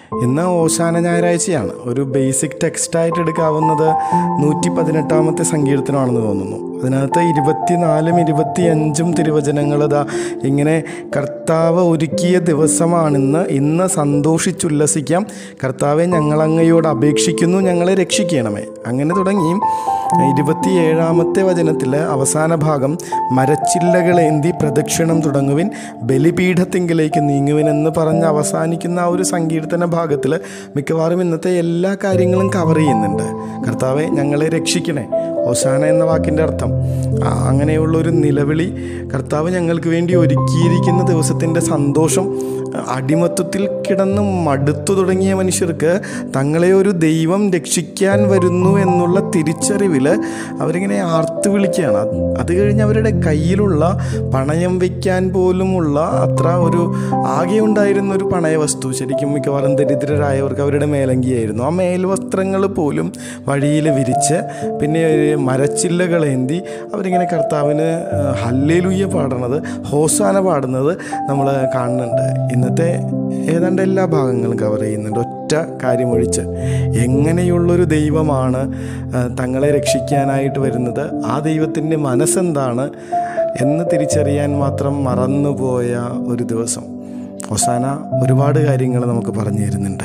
ഇന്ന് ഓശാന ഞായറാഴ്ചയാണ് ഒരു ബേസിക് ടെക്സ്റ്റായിട്ട് എടുക്കാവുന്നത് നൂറ്റി പതിനെട്ടാമത്തെ സങ്കീർത്തനമാണെന്ന് തോന്നുന്നു അതിനകത്ത് ഇരുപത്തിനാലും ഇരുപത്തിയഞ്ചും തിരുവചനങ്ങൾ ഇതാ ഇങ്ങനെ കർത്താവ് ഒരുക്കിയ ദിവസമാണിന്ന് ഇന്ന് സന്തോഷിച്ചുല്ലസിക്കാം കർത്താവെ ഞങ്ങളങ്ങയോട് അപേക്ഷിക്കുന്നു ഞങ്ങളെ രക്ഷിക്കണമേ അങ്ങനെ തുടങ്ങി ഇരുപത്തിയേഴാമത്തെ വചനത്തിൽ അവസാന ഭാഗം മരച്ചില്ലകളേന്തി പ്രദക്ഷിണം തുടങ്ങുവിൻ ബലിപീഠത്തിങ്കിലേക്ക് നീങ്ങുവിൻ എന്ന് പറഞ്ഞ് അവസാനിക്കുന്ന ആ ഒരു സങ്കീർത്തന ഭാഗത്തിൽ മിക്കവാറും ഇന്നത്തെ എല്ലാ കാര്യങ്ങളും കവർ ചെയ്യുന്നുണ്ട് കർത്താവെ ഞങ്ങളെ രക്ഷിക്കണേ ഓശാന എന്ന വാക്കിൻ്റെ അർത്ഥം ആ, അങ്ങനെയുള്ളൊരു നിലവിളി കർത്താവ് ഞങ്ങൾക്ക് വേണ്ടി ഒരുക്കിയിരിക്കുന്ന ദിവസത്തിൻ്റെ സന്തോഷം അടിമത്വത്തിൽ കിടന്ന് മടുത്തു തുടങ്ങിയ മനുഷ്യർക്ക് തങ്ങളെ ഒരു ദൈവം രക്ഷിക്കാൻ വരുന്നു എന്നുള്ള തിരിച്ചറിവിൽ അവരിങ്ങനെ ആർത്ത് വിളിക്കുകയാണ് അത് അത് കഴിഞ്ഞ് അവരുടെ കയ്യിലുള്ള പണയം വയ്ക്കാൻ പോലുമുള്ള അത്ര ഒരു ആകെ ഉണ്ടായിരുന്ന ഒരു പണയ വസ്തു ശരിക്കും മിക്കവാറും ദരിദ്രരായവർക്ക് അവരുടെ മേലങ്കിയായിരുന്നു ആ മേൽവസ്ത്രങ്ങൾ പോലും വഴിയിൽ വിരിച്ച് പിന്നെ ഒരു മരച്ചില്ലകളേന്തി അവരിങ്ങനെ കർത്താവിന് ഹല്ലേലൂയ പാടണത് ഹോസാന പാടുന്നത് നമ്മൾ കാണുന്നുണ്ട് ഇന്നത്തെ ഏതാണ്ട് എല്ലാ ഭാഗങ്ങളും കവർ ചെയ്യുന്നുണ്ട് ഒറ്റ കാര്യമൊഴിച്ച് എങ്ങനെയുള്ളൊരു ദൈവമാണ് ആ, തങ്ങളെ രക്ഷിക്കാനായിട്ട് വരുന്നത് ആ ദൈവത്തിൻ്റെ മനസ്സെന്താണ് എന്ന് തിരിച്ചറിയാൻ മാത്രം മറന്നുപോയ ഒരു ദിവസം അവസാന ഒരുപാട് കാര്യങ്ങൾ നമുക്ക് പറഞ്ഞു തരുന്നുണ്ട്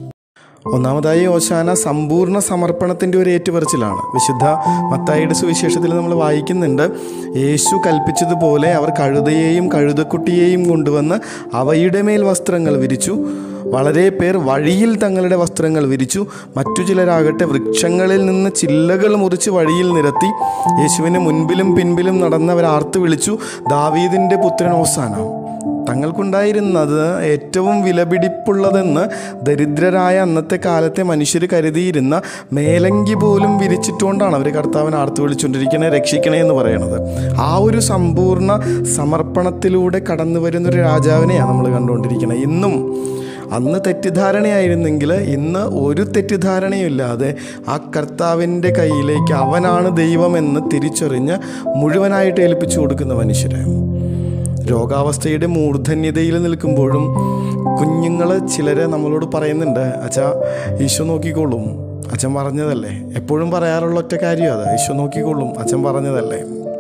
ഒന്നാമതായി ഓശാന സമ്പൂർണ്ണ സമർപ്പണത്തിൻ്റെ ഒരു ഏറ്റുപറച്ചിലാണ് വിശുദ്ധ മത്തായിയുടെ സുവിശേഷത്തിൽ നമ്മൾ വായിക്കുന്നുണ്ട് യേശു കൽപ്പിച്ചതുപോലെ അവർ കഴുതയെയും കഴുതക്കുട്ടിയെയും കൊണ്ടുവന്ന് അവയുടെ മേൽ വസ്ത്രങ്ങൾ വിരിച്ചു വളരെ പേർ വഴിയിൽ തങ്ങളുടെ വസ്ത്രങ്ങൾ വിരിച്ചു മറ്റു ചിലരാകട്ടെ വൃക്ഷങ്ങളിൽ നിന്ന് ചില്ലകൾ മുറിച്ച് വഴിയിൽ നിരത്തി യേശുവിന് മുൻപിലും പിൻപിലും നടന്നവർ ആർത്തു വിളിച്ചു ദാവീദിൻ്റെ പുത്രൻ ഓസാന തങ്ങൾക്കുണ്ടായിരുന്നത് ഏറ്റവും വിലപിടിപ്പുള്ളതെന്ന് ദരിദ്രരായ അന്നത്തെ കാലത്തെ മനുഷ്യർ കരുതിയിരുന്ന മേലങ്കി പോലും വിരിച്ചിട്ടുകൊണ്ടാണ് അവർ കർത്താവിനെ ആർത്തു വിളിച്ചുകൊണ്ടിരിക്കണേ രക്ഷിക്കണേ എന്ന് പറയണത് ആ ഒരു സമ്പൂർണ്ണ സമർപ്പണത്തിലൂടെ കടന്നു വരുന്നൊരു രാജാവിനെയാണ് നമ്മൾ കണ്ടുകൊണ്ടിരിക്കുന്നത് ഇന്നും അന്ന് തെറ്റിദ്ധാരണയായിരുന്നെങ്കിൽ ഇന്ന് ഒരു തെറ്റിദ്ധാരണയും ഇല്ലാതെ ആ കർത്താവിൻ്റെ കയ്യിലേക്ക് അവനാണ് ദൈവമെന്ന് തിരിച്ചറിഞ്ഞ് മുഴുവനായിട്ട് ഏൽപ്പിച്ചു കൊടുക്കുന്ന മനുഷ്യരെ രോഗാവസ്ഥയുടെ മൂർധന്യതയിൽ നിൽക്കുമ്പോഴും കുഞ്ഞുങ്ങൾ ചിലരെ നമ്മളോട് പറയുന്നുണ്ട് അച്ഛാ ഈശോ നോക്കിക്കോളും അച്ഛൻ പറഞ്ഞതല്ലേ എപ്പോഴും പറയാറുള്ള ഒറ്റ കാര്യം അത് ഈശോ നോക്കിക്കോളും അച്ഛൻ പറഞ്ഞതല്ലേ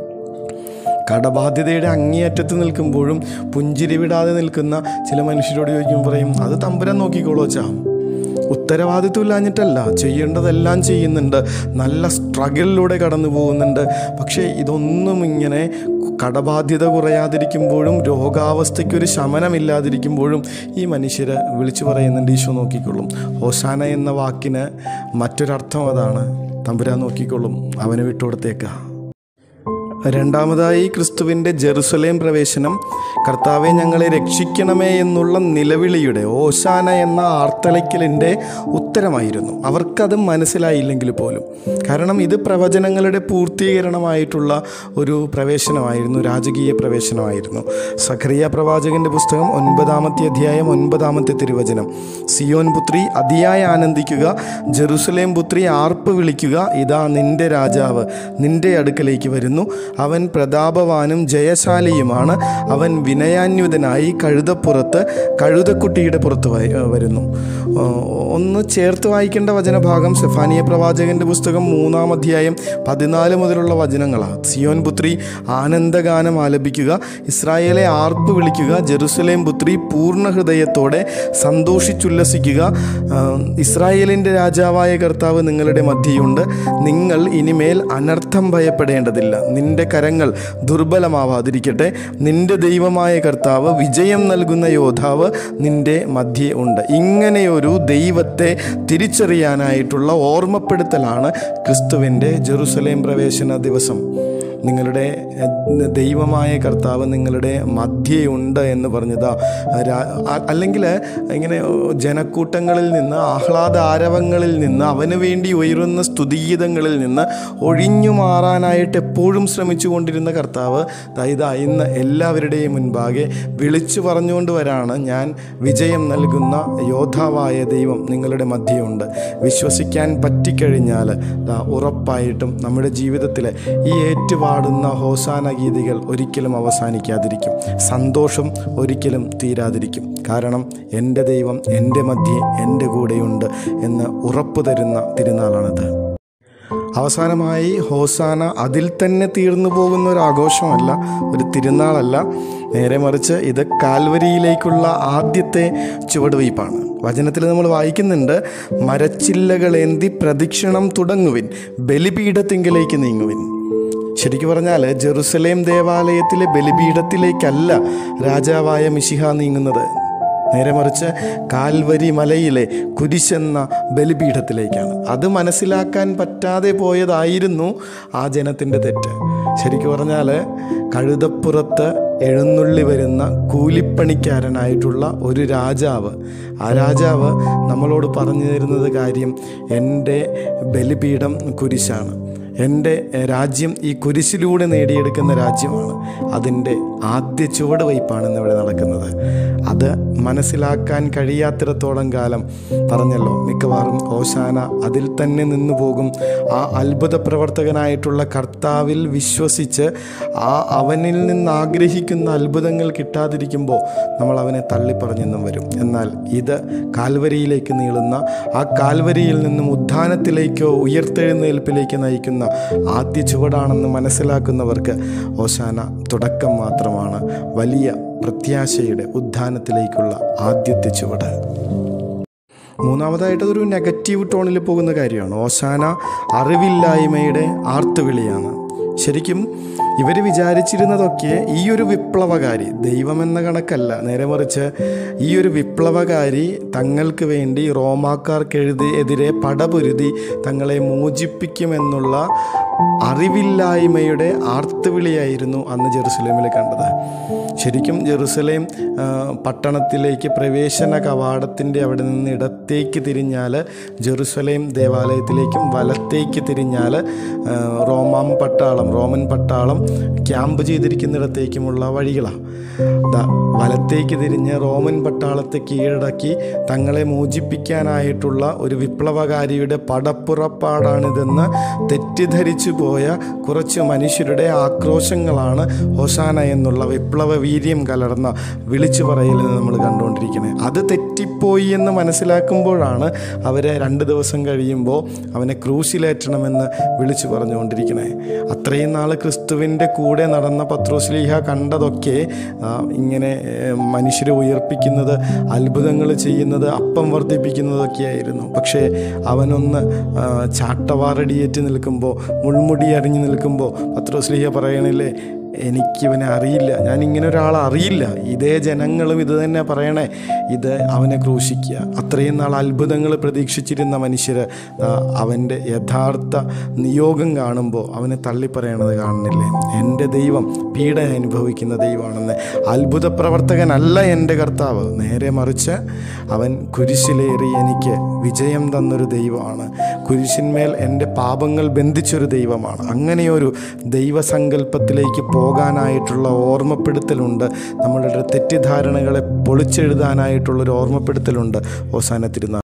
കടബാധ്യതയുടെ അങ്ങേയറ്റത്ത് നിൽക്കുമ്പോഴും പുഞ്ചിരി വിടാതെ നിൽക്കുന്ന ചില മനുഷ്യരോട് ചോദിക്കുമ്പോൾ പറയും അത് തമ്പുരാൻ നോക്കിക്കോളൂ അച്ഛാ ഉത്തരവാദിത്വം ഇല്ലാഞ്ഞിട്ടല്ല ചെയ്യേണ്ടതെല്ലാം ചെയ്യുന്നുണ്ട് നല്ല സ്ട്രഗിളിലൂടെ കടന്നു പോകുന്നുണ്ട് പക്ഷേ ഇതൊന്നും ഇങ്ങനെ കടബാധ്യത കുറയാതിരിക്കുമ്പോഴും രോഗാവസ്ഥയ്ക്കൊരു ശമനമില്ലാതിരിക്കുമ്പോഴും ഈ മനുഷ്യർ വിളിച്ചു പറയുന്നുണ്ട് ഈശോ നോക്കിക്കൊള്ളും ഹോസാന എന്ന വാക്കിന് മറ്റൊരർത്ഥം അതാണ് തമ്പുരാൻ നോക്കിക്കൊള്ളും അവനെ വിട്ടുകൊടുത്തേക്കാ രണ്ടാമതായി ക്രിസ്തുവിൻ്റെ ജെറുസലേം പ്രവേശനം കർത്താവെ ഞങ്ങളെ രക്ഷിക്കണമേ എന്നുള്ള നിലവിളിയുടെ ഓശാന എന്ന ആർത്തലയ്ക്കലിൻ്റെ ഉത്തരമായിരുന്നു അവർക്കത് മനസ്സിലായില്ലെങ്കിൽ പോലും കാരണം ഇത് പ്രവചനങ്ങളുടെ പൂർത്തീകരണമായിട്ടുള്ള ഒരു പ്രവേശനമായിരുന്നു രാജകീയ പ്രവേശനമായിരുന്നു സഖറിയ പ്രവാചകന്റെ പുസ്തകം ഒൻപതാമത്തെ അധ്യായം ഒൻപതാമത്തെ തിരുവചനം സിയോൻ പുത്രി അതിയായി ആനന്ദിക്കുക ജെറുസലേം പുത്രി ആർപ്പ് വിളിക്കുക ഇതാ നിന്റെ രാജാവ് നിന്റെ അടുക്കലേക്ക് വരുന്നു അവൻ പ്രതാപവാനും ജയശാലിയുമാണ് അവൻ വിനയാന്വിതനായി കഴുതപ്പുറത്ത് കഴുതക്കുട്ടിയുടെ പുറത്ത് വ- വരുന്നു ആ, ഒന്ന് ചേർത്ത് വായിക്കേണ്ട വചനഭാഗം സെഫാനിയ പ്രവാചകന്റെ പുസ്തകം മൂന്നാം അധ്യായം പതിനാല് മുതലുള്ള വചനങ്ങളാണ് സിയോൻ പുത്രി ആനന്ദഗാനം ആലപിക്കുക ഇസ്രായേലെ ആർപ്പ് വിളിക്കുക ജെറുസലേം പുത്രി പൂർണ്ണ ഹൃദയത്തോടെ സന്തോഷിച്ചുല്ലസിക്കുക ആ, ഇസ്രായേലിൻ്റെ രാജാവായ കർത്താവ് നിങ്ങളുടെ മധ്യയുണ്ട് നിങ്ങൾ ഇനിമേൽ അനർത്ഥം ഭയപ്പെടേണ്ടതില്ല നിന്റെ കരങ്ങൾ ദുർബലമാവാതിരിക്കട്ടെ നിന്റെ ദൈവമായ കർത്താവ് വിജയം നൽകുന്ന യോദ്ധാവ് നിന്റെ മധ്യേ ഉണ്ട് ഇങ്ങനെയൊരു ദൈവത്തെ തിരിച്ചറിയാനായിട്ടുള്ള ഓർമ്മപ്പെടുത്തലാണ് ക്രിസ്തുവിൻ്റെ ജെറുസലേം പ്രവേശന ദിവസം നിങ്ങളുടെ എഹ്, ദൈവമായ കർത്താവ് നിങ്ങളുടെ മധ്യയുണ്ട് എന്ന് പറഞ്ഞതാ രാ- അ- അല്ലെങ്കിൽ ഇങ്ങനെ ജനക്കൂട്ടങ്ങളിൽ നിന്ന് ആഹ്ലാദ ആരവങ്ങളിൽ നിന്ന് അവന് വേണ്ടി ഉയരുന്ന സ്തുതിഗീതങ്ങളിൽ നിന്ന് ഒഴിഞ്ഞു മാറാനായിട്ട് എപ്പോഴും ശ്രമിച്ചു കൊണ്ടിരുന്ന കർത്താവ് ദാ ഇതാ ഇന്ന് എല്ലാവരുടെയും മുൻപാകെ വിളിച്ചു പറഞ്ഞുകൊണ്ട് വരാണ് ഞാൻ വിജയം നൽകുന്ന യോദ്ധാവായ ദൈവം നിങ്ങളുടെ മധ്യയുണ്ട് വിശ്വസിക്കാൻ പറ്റിക്കഴിഞ്ഞാൽ ദാ ഉറപ്പായിട്ടും നമ്മുടെ ജീവിതത്തിലെ ഈ ഏറ്റുപാ പാടുന്ന ഹോസാന ഗീതികൾ ഒരിക്കലും അവസാനിക്കാതിരിക്കും സന്തോഷം ഒരിക്കലും തീരാതിരിക്കും കാരണം എൻ്റെ ദൈവം എൻ്റെ മധ്യേ എൻ്റെ കൂടെയുണ്ട് എന്ന് ഉറപ്പു തരുന്ന തിരുനാളാണിത് അവസാനമായി ഹോസാന അതിൽ തന്നെ തീർന്നു പോകുന്ന ഒരു ആഘോഷമല്ല ഒരു തിരുനാളല്ല നേരെ മറിച്ച് ഇത് കാൽവരിയിലേക്കുള്ള ആദ്യത്തെ ചുവടുവയ്പ്പാണ് വചനത്തിൽ നമ്മൾ വായിക്കുന്നുണ്ട് മരച്ചില്ലകളേന്തി പ്രദക്ഷിണം തുടങ്ങുവിൻ ബലിപീഠത്തിങ്കിലേക്ക് നീങ്ങുവിൻ ശരിക്കു പറഞ്ഞാൽ ജെറുസലേം ദേവാലയത്തിലെ ബലിപീഠത്തിലേക്കല്ല രാജാവായ മിശിഹ നീങ്ങുന്നത് നേരെ മറിച്ച് കാൽവരി മലയിലെ കുരിശെന്ന ബലിപീഠത്തിലേക്കാണ് അത് മനസ്സിലാക്കാൻ പറ്റാതെ പോയതായിരുന്നു ആ ജനത്തിൻ്റെ തെറ്റ് ശരിക്കു പറഞ്ഞാൽ കഴുതപ്പുറത്ത് എഴുന്നള്ളി വരുന്ന കൂലിപ്പണിക്കാരനായിട്ടുള്ള ഒരു രാജാവ് ആ രാജാവ് നമ്മളോട് പറഞ്ഞു തരുന്നത് കാര്യം എൻ്റെ ബലിപീഠം കുരിശാണ് എൻ്റെ രാജ്യം ഈ കുരിശിലൂടെ നേടിയെടുക്കുന്ന രാജ്യമാണ് അതിൻ്റെ ആദ്യ ചുവടുവയ്പ്പാണ് ഇന്നിവിടെ നടക്കുന്നത് അത് മനസ്സിലാക്കാൻ കഴിയാത്തിടത്തോളം കാലം പറഞ്ഞല്ലോ മിക്കവാറും ഓശാന അതിൽ തന്നെ നിന്നു പോകും ആ അത്ഭുത പ്രവർത്തകനായിട്ടുള്ള കർത്താവിൽ വിശ്വസിച്ച് ആ അവനിൽ നിന്ന് ആഗ്രഹിക്കുന്ന അത്ഭുതങ്ങൾ കിട്ടാതിരിക്കുമ്പോൾ നമ്മൾ അവനെ തള്ളിപ്പറഞ്ഞെന്നും വരും എന്നാൽ ഇത് കാൽവരിയിലേക്ക് നീളുന്ന ആ കാൽവരിയിൽ നിന്നും ഉദ്ധാനത്തിലേക്കോ ഉയർത്തെഴുന്നേൽപ്പിലേക്ക് നയിക്കുന്ന ആദ്യ ചുവടാണെന്ന് മനസ്സിലാക്കുന്നവർക്ക് ഓശാന തുടക്കം മാത്രമാണ് വലിയ പ്രത്യാശയുടെ ഉദ്ധാനത്തിലേക്കുള്ള ആദ്യത്തെ ചുവട് മൂന്നാമതായിട്ട് ഒരു നെഗറ്റീവ് ടോണിൽ പോകുന്ന കാര്യമാണ് ഓശാന അറിവില്ലായ്മയുടെ ആർത്തുവിളിയാണ് ശരിക്കും ഇവർ വിചാരിച്ചിരുന്നതൊക്കെ ഈ ഒരു വിപ്ലവകാരി ദൈവമെന്ന കണക്കല്ല നേരെ മറിച്ച് ഈ ഒരു വിപ്ലവകാരി തങ്ങൾക്ക് വേണ്ടി റോമാക്കാർക്കെഴുതി എതിരെ പടപൊരുതി തങ്ങളെ മോചിപ്പിക്കുമെന്നുള്ള അറിവില്ലായ്മയുടെ ആർത്തുവിളിയായിരുന്നു അന്ന് ജെറുസലേമിൽ കണ്ടത് ശരിക്കും ജെറുസലേം ആ, പട്ടണത്തിലേക്ക് പ്രവേശന കവാടത്തിൻ്റെ അവിടെ നിന്ന് ഇടത്തേക്ക് തിരിഞ്ഞാൽ ജെറുസലേം ദേവാലയത്തിലേക്കും വലത്തേക്ക് തിരിഞ്ഞാൽ ആ, റോമാം പട്ടാളം റോമൻ പട്ടാളം ക്യാമ്പ് ചെയ്തിരിക്കുന്നിടത്തേക്കുമുള്ള വഴികളാണ് ദാ വലത്തേക്ക് തിരിഞ്ഞ് റോമൻ പട്ടാളത്തെ കീഴടക്കി തങ്ങളെ മോചിപ്പിക്കാനായിട്ടുള്ള ഒരു വിപ്ലവകാരിയുടെ പടപ്പുറപ്പാടാണിതെന്ന് തെറ്റിദ്ധരിച്ചു പോയ കുറച്ച് മനുഷ്യരുടെ ആക്രോശങ്ങളാണ് ഹൊസാന എന്നുള്ള വിപ്ലവ വീര്യം കലർന്ന വിളിച്ചു പറയലിൽ നമ്മൾ കണ്ടുകൊണ്ടിരിക്കുന്നത് അത് തെറ്റിപ്പോയി എന്ന് മനസ്സിലാക്കുമ്പോഴാണ് അവരെ രണ്ട് ദിവസം കഴിയുമ്പോൾ അവനെ ക്രൂശിലേറ്റണമെന്ന് വിളിച്ചു പറഞ്ഞുകൊണ്ടിരിക്കുന്നത് അത്രയും നാൾ ക്രിസ്തുവിൻ്റെ കൂടെ നടന്ന പത്രോസ്ലീഹ കണ്ടതൊക്കെ ആ, ഇങ്ങനെ മനുഷ്യരെ ഉയർപ്പിക്കുന്നത് അത്ഭുതങ്ങൾ ചെയ്യുന്നത് അപ്പം വർദ്ധിപ്പിക്കുന്നതൊക്കെയായിരുന്നു പക്ഷേ അവനൊന്ന് ആ, ചാട്ടവാറടിയേറ്റ് നിൽക്കുമ്പോൾ മുൾമുടി അരിഞ്ഞു നിൽക്കുമ്പോൾ പത്രോസ്ലീഹ പറയണില്ലേ എനിക്കിവനെ അറിയില്ല ഞാൻ ഇങ്ങനെ ഒരാളെ അറിയില്ല ഇതേ ജനങ്ങളും ഇത് തന്നെ പറയണേ ഇത് അവനെ ക്രൂശിക്കുക അത്രയും നാൾ അത്ഭുതങ്ങൾ പ്രതീക്ഷിച്ചിരുന്ന മനുഷ്യർ അവൻ്റെ യഥാർത്ഥ നിയോഗം കാണുമ്പോൾ അവനെ തള്ളിപ്പറയണത് കാണുന്നില്ലേ എൻ്റെ ദൈവം പീഡ അനുഭവിക്കുന്ന ദൈവമാണെന്ന് അത്ഭുത പ്രവർത്തകനല്ല എൻ്റെ കർത്താവ് നേരെ മറിച്ച് അവൻ കുരിശിലേറി എനിക്ക് വിജയം തന്നൊരു ദൈവമാണ് കുരിശിന്മേൽ എൻ്റെ പാപങ്ങൾ ബന്ധിച്ചൊരു ദൈവമാണ് അങ്ങനെയൊരു ദൈവസങ്കല്പത്തിലേക്ക് പോകാനായിട്ടുള്ള ഓർമ്മപ്പെടുത്തലുണ്ട് നമ്മളുടെ തെറ്റിദ്ധാരണകളെ പൊളിച്ചെഴുതാനായിട്ടുള്ളൊരു ഓർമ്മപ്പെടുത്തലുണ്ട് ഓസാന തിരുനാൾ